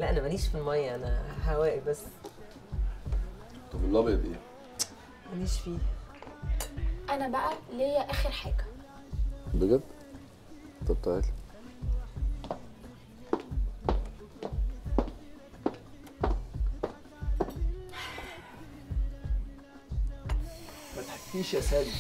لا انا ماليش في الميه انا هوائي بس طب الابيض ايه ماليش فيه انا بقى ليا اخر حاجه بجد طب تعالى ما تحكيش يا سالي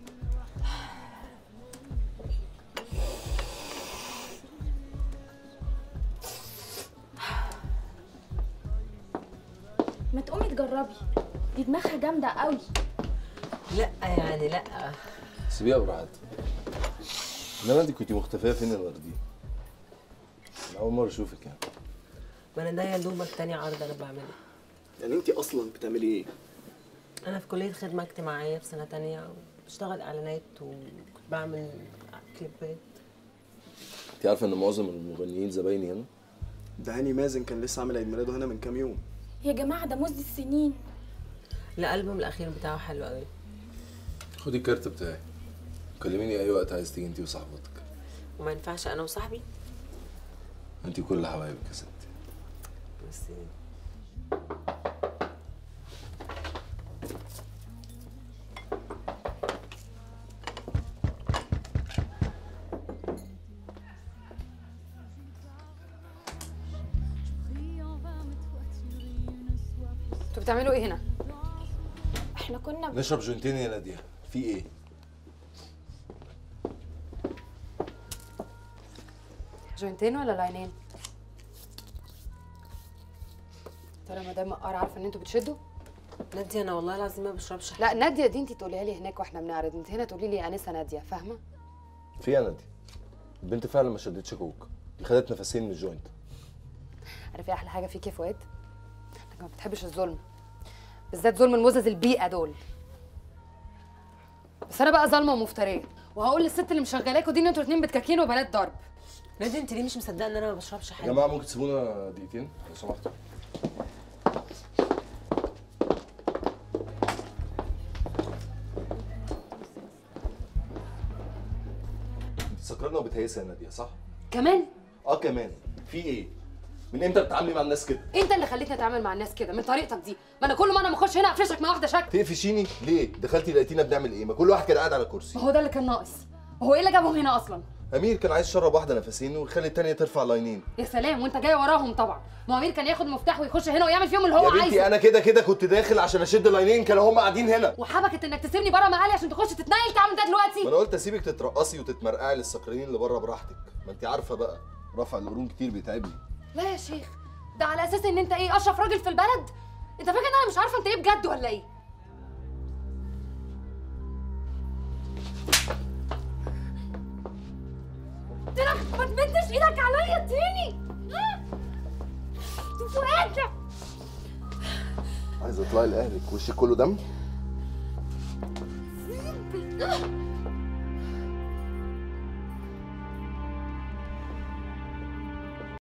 ما تقومي تجربي دي دماغها جامده قوي لا يعني لا سيبيها براحتها انما انت كنت مختفيه فين النهارده انا اول مره اشوفك يعني ما انا ده يا دوبك تاني عرض انا بعمله يعني انت اصلا بتعملي ايه انا في كليه خدمه اجتماعيه في سنه تانية بشتغل اعلانات وكنت بعمل كليبات انت عارفه ان معظم المغنيين زبايني هنا ده هاني مازن كان لسه عامل عيد ميلاده هنا من كام يوم يا جماعه ده مزد السنين الالبوم الاخير بتاعه حلو قوي خدي الكارت بتاعي كلميني اي وقت عايز تيجي انت وصاحبتك وما ينفعش انا وصاحبي انت كل حبايبك يا ستي بس انتوا بتعملوا ايه هنا؟ احنا كنا ب... نشرب جونتين يا ناديه في ايه جوينتين ولا لاينين؟ ترى مدام مقار عارفه ان انتوا بتشدوا؟ نادية انا والله العظيم ما بشربش حاجه لا ناديه دي انت تقوليها لي هناك واحنا بنعرض انت هنا تقولي لي انسه ناديه فاهمه؟ في ايه يا ناديه البنت فعلا ما شدتش كوك دي خدت نفسين من الجوينت عارف ايه احلى حاجه فيك يا فؤاد؟ انك ما بتحبش الظلم بالذات ظلم المزز البيئه دول بس انا بقى ظالمه ومفتريه وهقول للست اللي مشغلاكوا دي ان انتوا اتنين بتكاكين وبنات ضرب نادية انت ليه مش مصدقه ان انا ما بشربش يا حاجه جماعه ممكن تسيبونا دقيقتين لو سمحتوا انت سكرانه وبتهيسه يا ناديه صح؟ كمان اه كمان في ايه؟ من امتى بتتعاملي مع الناس كده؟ انت اللي خليتني اتعامل مع الناس كده من طريقتك دي ما انا كل ما انا بخش هنا اقفشك مع واحده شكل تقفشيني ليه؟ دخلتي لقيتينا بنعمل ايه؟ ما كل واحد كان قاعد على كرسي ما هو ده اللي كان ناقص هو ايه اللي جابهم هنا اصلا امير كان عايز يشرب واحده نفسين ويخلي التانيه ترفع لاينين يا سلام وانت جاي وراهم طبعا ما هو امير كان ياخد مفتاح ويخش هنا ويعمل فيهم اللي هو يا بنتي عايزه انا كده كده كنت داخل عشان اشد لاينين كانوا هم قاعدين هنا وحبكت انك تسيبني بره مقالي عشان تخش تتنقل تعمل ده ما دلوقتي انا قلت اسيبك تترقصي وتتمرقعي للسكرانين اللي بره براحتك ما انت عارفه بقى رفع القرون كتير بيتعبني لا يا شيخ ده على اساس ان انت ايه اشرف راجل في البلد انت فاكر ان انا مش عارفه انت ايه بجد ولا ايه ترى ما تمدش ايدك عليا تاني فؤاد عايزه اطلعي لاهلك وشك كله دم آه.